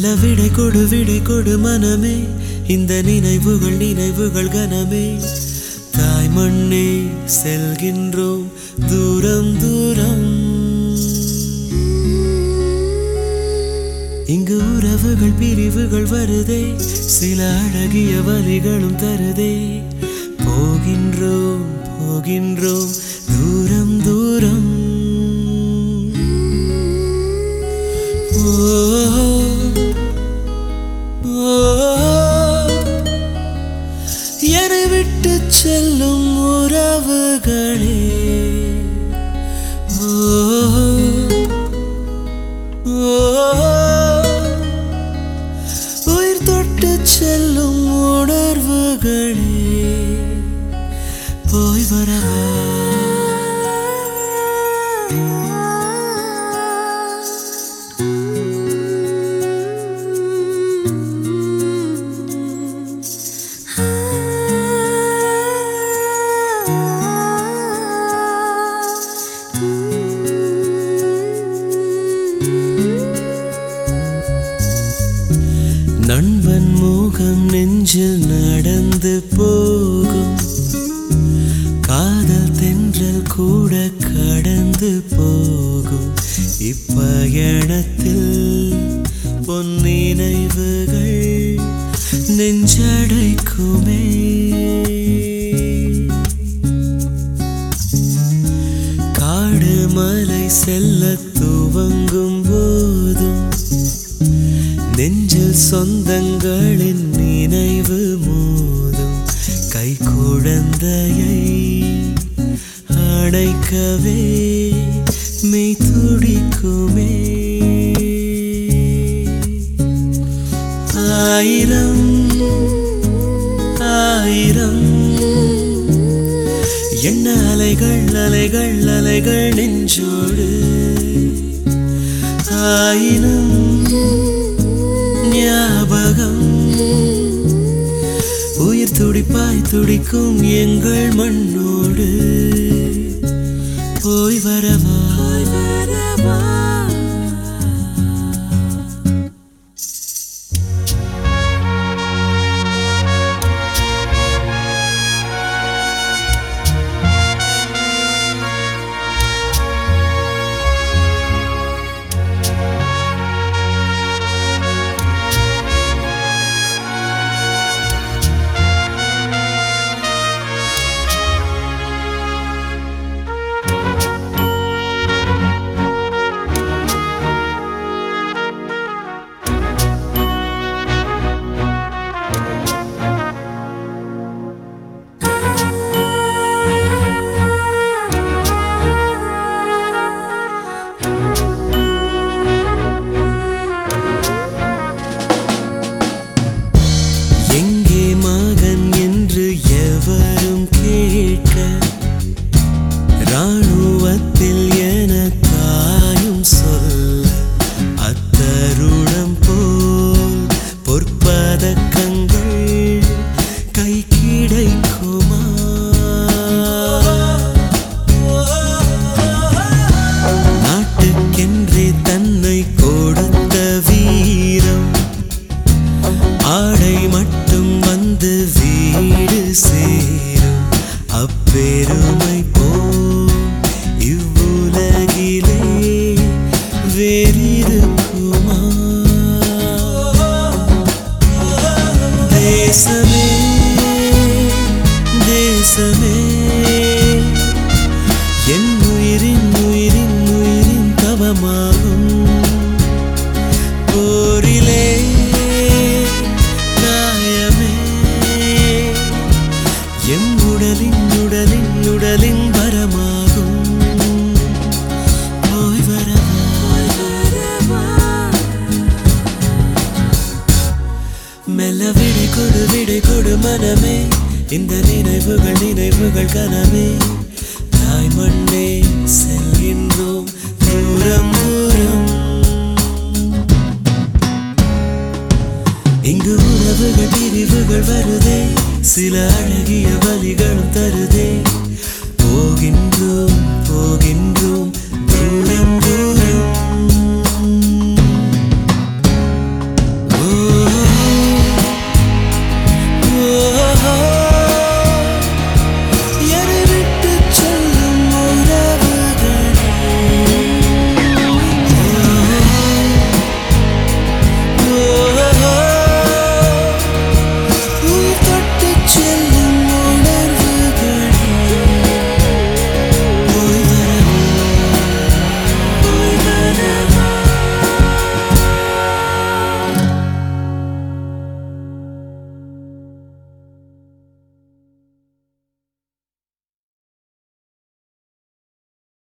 மெல்ல விடை கொடு விடை கொடு மனமே இந்த நினைவுகள் நினைவுகள் கனமே தாய் மண்ணே செல்கின்றோம் தூரம் தூரம் இங்கு உறவுகள் பிரிவுகள் வருதே சில அழகிய வரிகளும் தருதே போகின்றோம் போகின்றோம் தூரம் தூரம் ஓ ஓ என்னை விட்டு செல்லும் உறவுகளே ஓ ஓ உயிர் தொட்டு செல்லும் உணர்வுகளே போய் வரவா நண்பன் முகம் நெஞ்சில் நடந்து போகும் காதல் தென்றல் கூட கடந்து போகும் இப்பயணத்தில் பொன்னினைவுகள் நெஞ்சடைக்குமே காடு மலை செல்ல துவங்கும் போதும் நெஞ்சில் சொந்தங்களின் நினைவு மோதும் கை குழந்தையை அணைக்கவே மெய் துடிக்குமே ஆயிரம் ஆயிரம் என்ன அலைகள் அலைகள் அலைகள் நெஞ்சோடு ஆயினும் ஞாபகம் உயிர் துடிப்பாய் துடிக்கும் எங்கள் மண்ணோடு போய் வரவா வரவா எங்கே மகன் என்று எவரும் கேட்க ராணுவத்தில் என தாயும் சொல்ல அத்தருணம் போல் பொற்பதக்கங்கள் கை கிடைக்குமா நாட்டுக்கென்றே தன்னை கொடுத்த வீரம் ஆடை மட்டும் வந்து வீடு சேரும் அப்பெருமை போல் இவ்வுலகிலே வேறிருக்குமா தேசமே தேசமே என் உயிரின் உயிரின் உயிரின் தவமாகும் போரிலே காயமே எம் உடலின் உடலின் உடலின் வரமாகும் போய் வரவா மெல்ல விடை கொடு விடை கொடு மனமே இந்த நினைவுகள் நினைவுகள் கனமே தாய் மண்ணே செல்கின்றோம் தூரம் தூரம் இங்கு உறவுகள் பிரிவுகள் வருதே சில அழகிய வழிகளும் தருதே போகின்றோம் போகின்றோம்